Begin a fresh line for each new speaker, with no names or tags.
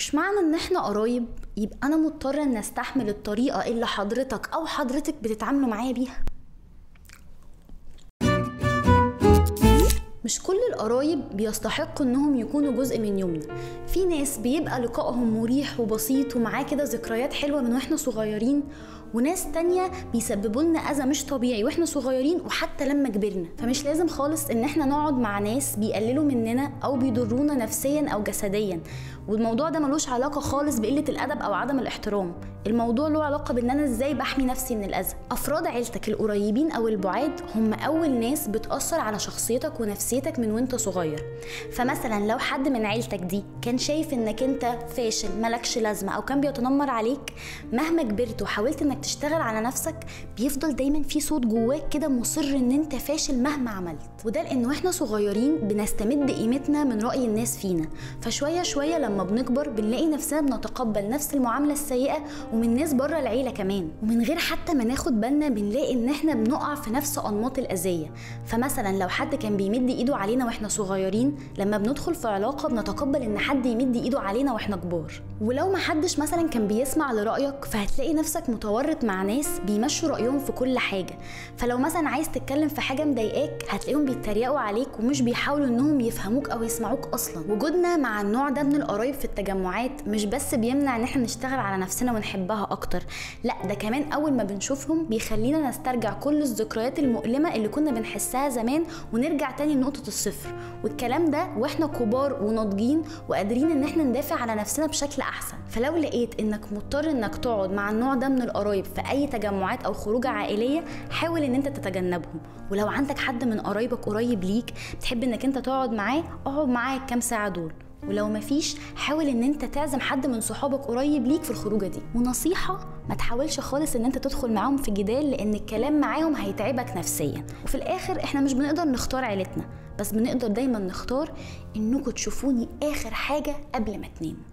مش معنى ان احنا قرايب يبقى انا مضطرة ان استحمل الطريقة اللي حضرتك او حضرتك بتتعاملوا معايا بيها مش كل القرايب بيستحقوا انهم يكونوا جزء من يومنا في ناس بيبقى لقائهم مريح وبسيط ومعاه كده ذكريات حلوه من واحنا صغيرين وناس تانية بيسببوا لنا اذى مش طبيعي واحنا صغيرين وحتى لما كبرنا فمش لازم خالص ان احنا نقعد مع ناس بيقللوا مننا او بيضرونا نفسيا او جسديا والموضوع ده ملوش علاقه خالص بقله الادب او عدم الاحترام الموضوع له علاقه بان انا ازاي بحمي نفسي من الاذى افراد عيلتك القريبين او البعاد هم اول ناس بتاثر على شخصيتك ونفسيتك من وانت صغير فمثلا لو حد من عيلتك دي كان شايف انك انت فاشل ملكش لازمه او كان بيتنمر عليك مهما كبرت وحاولت انك تشتغل على نفسك بيفضل دايما في صوت جواك كده مصر ان انت فاشل مهما عملت وده لانه احنا صغيرين بنستمد قيمتنا من راي الناس فينا فشويه شويه لما بنكبر بنلاقي نفسنا بنتقبل نفس المعامله السيئه ومن ناس بره العيله كمان ومن غير حتى ما ناخد بالنا بنلاقي ان احنا بنقع في نفس انماط الاذيه فمثلا لو حد كان بيمد ايده علينا واحنا صغيرين لما بندخل في علاقه بنتقبل ان حد يمد ايده علينا واحنا كبار ولو ما حدش مثلا كان بيسمع لرايك فهتلاقي نفسك متورط مع ناس بيمشوا رايهم في كل حاجه فلو مثلا عايز تتكلم في حاجه مضايقاك هتلاقيهم بيتريقوا عليك ومش بيحاولوا انهم يفهموك او يسمعوك اصلا وجودنا مع النوع ده من القرايب في التجمعات مش بس بيمنع ان احنا نشتغل على نفسنا ونحبها اكتر لا ده كمان اول ما بنشوفهم بيخلينا نسترجع كل الذكريات المؤلمه اللي كنا بنحسها زمان ونرجع تاني لنقطه الصفر والكلام ده واحنا كبار وناضجين وقادرين ان احنا ندافع على نفسنا بشكل احسن فلو لقيت انك مضطر انك تقعد مع النوع ده من القرايب في اي تجمعات او خروجه عائليه حاول ان انت تتجنبهم ولو عندك حد من قرايبك قريب ليك بتحب انك انت تقعد معاه اقعد معاه الكام ساعه دول ولو مفيش حاول ان انت تعزم حد من صحابك قريب ليك في الخروجه دي ونصيحه ما تحاولش خالص ان انت تدخل معاهم في جدال لان الكلام معاهم هيتعبك نفسيا وفي الاخر احنا مش بنقدر نختار عيلتنا بس بنقدر دايما نختار انكم تشوفوني اخر حاجه قبل ما تناموا